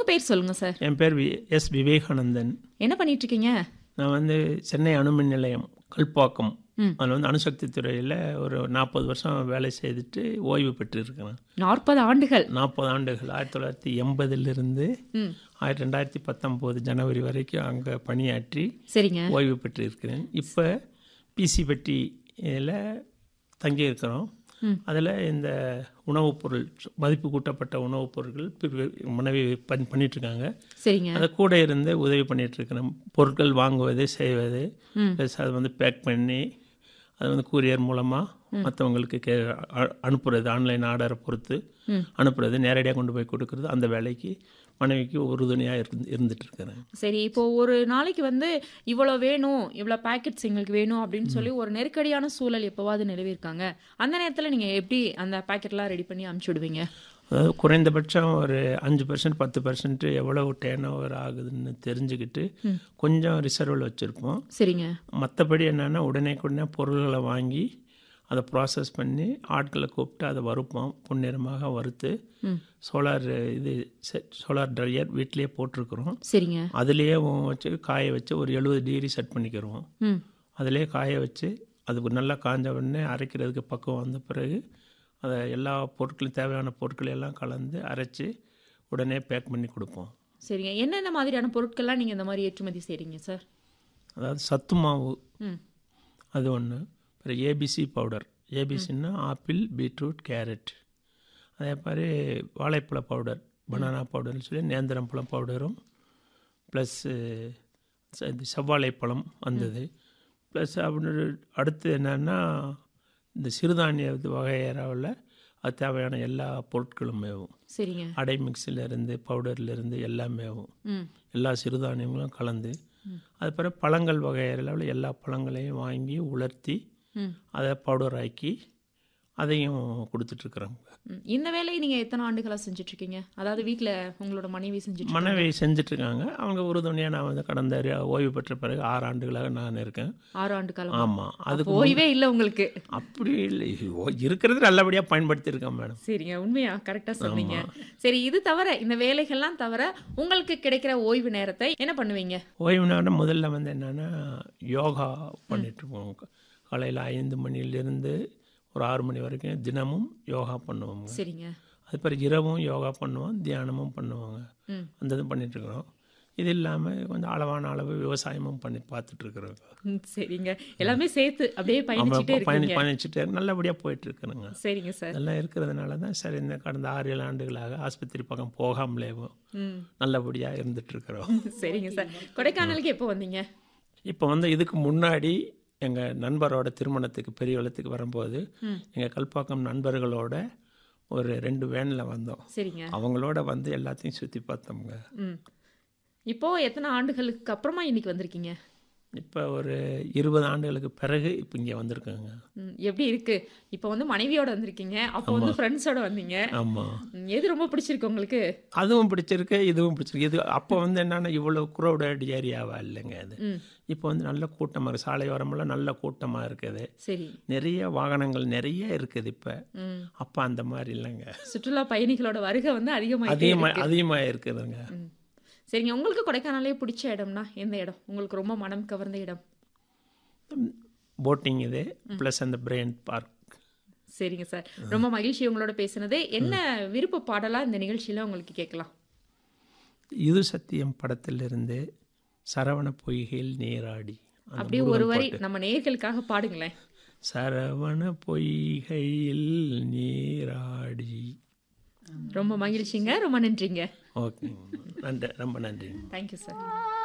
உங்க பேர் சொல்லுங்க சார் என் பேர் வி எஸ் விவேகானந்தன் என்ன பண்ணிட்டு இருக்கீங்க நான் வந்து சென்னை அணுமின் நிலையம் கல்பாக்கம் ம். அதில் வந்து அணுசக்தி துறையில் ஒரு நாற்பது வருஷம் வேலை செய்துட்டு ஓய்வு பெற்றிருக்கிறேன் நாற்பது ஆண்டுகள் நாற்பது ஆண்டுகள் ஆயிரத்தி தொள்ளாயிரத்தி எண்பதுலேருந்து ம் ஆயிரத்தி ரெண்டாயிரத்தி பத்தொம்போது ஜனவரி வரைக்கும் அங்கே பணியாற்றி சரிங்க ஓய்வு பெற்றிருக்கிறேன் இப்போ பிசிபட்டியில் தங்கியிருக்கிறோம் ம். அதில் இந்த உணவுப் பொருள் மதிப்பு கூட்டப்பட்ட உணவுப் பொருட்கள் பிரிவு- மனைவி பண் பண்ணிகிட்ருக்காங்க சரிங்க அதை கூட இருந்து உதவி பண்ணிட்டு இருக்கிறோம் பொருட்கள் வாங்குவது செய்வது ம். ப்ளஸ் அதை வந்து பேக் பண்ணி அது வந்து கூரியர் மூலமாக மற்றவங்களுக்கு கே அ- அனுப்புறது ஆன்லைன் ஆர்டரை பொறுத்து ம். அனுப்புறது நேரடியாக கொண்டு போய் கொடுக்கறது அந்த வேலைக்கு மனைவிக்கு உறுதுணையாக இருந்து இருந்துட்டு இருக்கிறேன் சரி இப்போ ஒரு நாளைக்கு வந்து இவ்வளோ வேணும் இவ்வளோ பேக்கெட்ஸ் எங்களுக்கு வேணும் அப்படின்னு சொல்லி ஒரு நெருக்கடியான சூழல் எப்போவாது நிலவிருக்காங்க அந்த நேரத்தில் நீங்கள் எப்படி அந்த பேக்கெட்லாம் ரெடி பண்ணி அனுப்பிச்சி விடுவீங்க அதாவது குறைந்தபட்சம் ஒரு அஞ்சு பர்சன்ட் பத்து பர்சன்ட் எவ்வளவு டேர்ன் ஓவர் ஆகுதுன்னு தெரிஞ்சுக்கிட்டு கொஞ்சம் ரிசர்வில் வச்சுருப்போம் சரிங்க மற்றபடி என்னென்னா உடனே உடனே பொருள்களை வாங்கி அதை ப்ராசஸ் பண்ணி ஆட்களை கூப்பிட்டு அதை வறுப்போம் பொன்னிறமாக வறுத்து ம். சோலார் இது சோலார் ட்ரையர் வீட்டிலேயே போட்டிருக்கிறோம் சரிங்க அதுலேயே வச்சு காய வச்சு ஒரு எழுபது டிகிரி செட் பண்ணிக்கிறோம் ம் அதிலே காய வச்சு அது நல்லா காஞ்ச உடனே அரைக்கிறதுக்கு பக்குவம் வந்த பிறகு அதை எல்லா பொருட்களும் தேவையான பொருட்களை எல்லாம் கலந்து அரைச்சி உடனே பேக் பண்ணி கொடுப்போம் சரிங்க என்னென்ன மாதிரியான பொருட்கள்லாம் நீங்கள் இந்த மாதிரி ஏற்றுமதி செய்கிறீங்க சார் அதாவது சத்து மாவு ம் அது ஒன்று அப்புறம் ஏபிசி பவுடர் ஏபிசின்னா ஆப்பிள் பீட்ரூட் கேரட் அதே மாதிரி வாழைப்பழ பவுடர் பனானா பவுடர்னு சொல்லி நேந்திரம் பழம் பவுடரும் ப்ளஸ்ஸு இது செவ்வாழைப்பழம் வந்தது ப்ளஸ் அப்படின்னு அடுத்து என்னென்னா இந்த சிறுதானிய வகையறாவில் அது தேவையான எல்லா பொருட்களும் மேவும் சரிங்க அடை மிக்ஸிலேருந்து பவுடர்லேருந்து எல்லாமேவும் ம் எல்லா சிறுதானியங்களும் கலந்து அது பிறகு பழங்கள் வகையறில் எல்லா பழங்களையும் வாங்கி உலர்த்தி ம் அதை பவுடர் ஆக்கி அதையும் கொடுத்துட்ருக்குறோம் ம். இந்த வேலையை நீங்கள் எத்தனை ஆண்டுகளாக செஞ்சுட்ருக்கீங்க அதாவது வீட்டில் உங்களோட மனைவி செஞ்சுட்டு மனைவி செஞ்சிட்ருக்காங்க அவங்க உறுதுணையாக நான் வந்து கடந்த ரி- ஓய்வு பெற்ற பிறகு ஆறு ஆண்டுகளாக நான் இருக்கேன் ஆறு ஆண்டு காலம் ஆமாம் அதுக்கு ஓய்வே இல்லை உங்களுக்கு அப்படி இல்லை ஓ- இருக்கிறது நல்லபடியாக பயன்படுத்தியிருக்கேன் மேடம் சரிங்க உண்மையா கரெக்டாக சொன்னீங்க சரி இது தவிர இந்த வேலைகள்லாம் தவிர உங்களுக்கு கிடைக்கிற ஓய்வு நேரத்தை என்ன பண்ணுவீங்க ஓய்வு நேரம் முதல்ல வந்து என்னென்னா யோகா பண்ணிகிட்ருப்போம் காலையில் ஐந்து மணிலேருந்து ஒரு ஆறு மணி வரைக்கும் தினமும் யோகா பண்ணுவோங்க சரிங்க அது பிறகு இரவும் யோகா பண்ணுவோம் தியானமும் பண்ணுவாங்க ம் அந்த இது பண்ணிகிட்ருக்குறோம் இது இல்லாமல் கொஞ்சம் அளவான அளவு விவசாயமும் பண்ணி பார்த்துட்ருக்குறோம் ம், சரிங்க எல்லாமே சேர்த்து அப்படியே பயணிச்சுட்டே பயணி இருக்கீங்க பயணிச்சுட்டு நல்லபடியாக போயிட்டுருக்குறேங்க சரிங்க சார் இதெல்லாம் இருக்கிறதுனால தான் சரி இந்த கடந்த ஆறு ஏழு ஆண்டுகளாக ஆஸ்பத்திரி பக்கம் போகாமலேவும் ம் நல்லபடியாக இருந்துகிட்ருக்குறோம் சரிங்க சார் கொடைக்கானலுக்கு எப்போ வந்தீங்க இப்போ வந்து இதுக்கு முன்னாடி எங்கள் நண்பரோட திருமணத்துக்கு பெரிய வெள்ளத்துக்கு வரும்போது ம். எங்கள் கல்பாக்கம் நண்பர்களோட ஒரு ரெண்டு வேனில் வந்தோம் சரிங்க அவங்களோட வந்து எல்லாத்தையும் சுற்றி பார்த்தோம்ங்க ம் இப்போ எத்தனை ஆண்டுகளுக்கு அப்புறமா இன்னைக்கு வந்திருக்கீங்க இப்போ ஒரு இருபது ஆண்டுகளுக்கு பிறகு இப்போ இங்கே வந்திருக்காங்க ம், எப்படி இருக்கு இப்போ வந்து மனைவியோட வந்திருக்கீங்க அப்போ வந்து ஃப்ரெண்ட்ஸோட வந்தீங்க ஆமாம் ம், எது ரொம்ப பிடிச்சிருக்கு உங்களுக்கு அதுவும் பிடிச்சிருக்கு இதுவும் பிடிச்சிருக்கு இது அப்போ வந்து என்னென்னா இவ்வளோ க்ரௌடட் ஏரியாவா இல்லைங்க அது ம் இப்போ வந்து நல்ல கூட்டமாக இருக்குது சாலையோரமெல்லாம் நல்ல கூட்டமாக இருக்குது சரி நிறைய வாகனங்கள் நிறைய இருக்குது இப்போ ம் அப்போ அந்த மாதிரி இல்லைங்க சுற்றுலா பயணிகளோட வருகை வந்து அதிகமாக அதிகமாக அதிகமாக இருக்குதுங்க ம் சரிங்க உங்களுக்கு கொடைக்கானலே பிடிச்ச இடம்னா எந்த இடம் உங்களுக்கு ரொம்ப மனம் கவர்ந்த இடம் போட்டிங் இது ப்ளஸ் அந்த பிரெயின் பார்க் சரிங்க சார் ரொம்ப மகிழ்ச்சி உங்களோட பேசுனது என்ன விருப்ப பாடலா இந்த நிகழ்ச்சியில உங்களுக்கு கேட்கலாம் இது சத்தியம் படத்திலிருந்து சரவண பொய்கையில் நீராடி அந்த அப்படியே ஒரு வரி நம்ம நேயர்களுக்காக பாடுங்களேன் சரவண பொய்கையில் நீராடி ரொம்ப மகிழ்ச்சிங்க ரொம்ப நன்றிங்க ஓகே நன்றி ரொம்ப நன்றி தேங்க்யூ சார்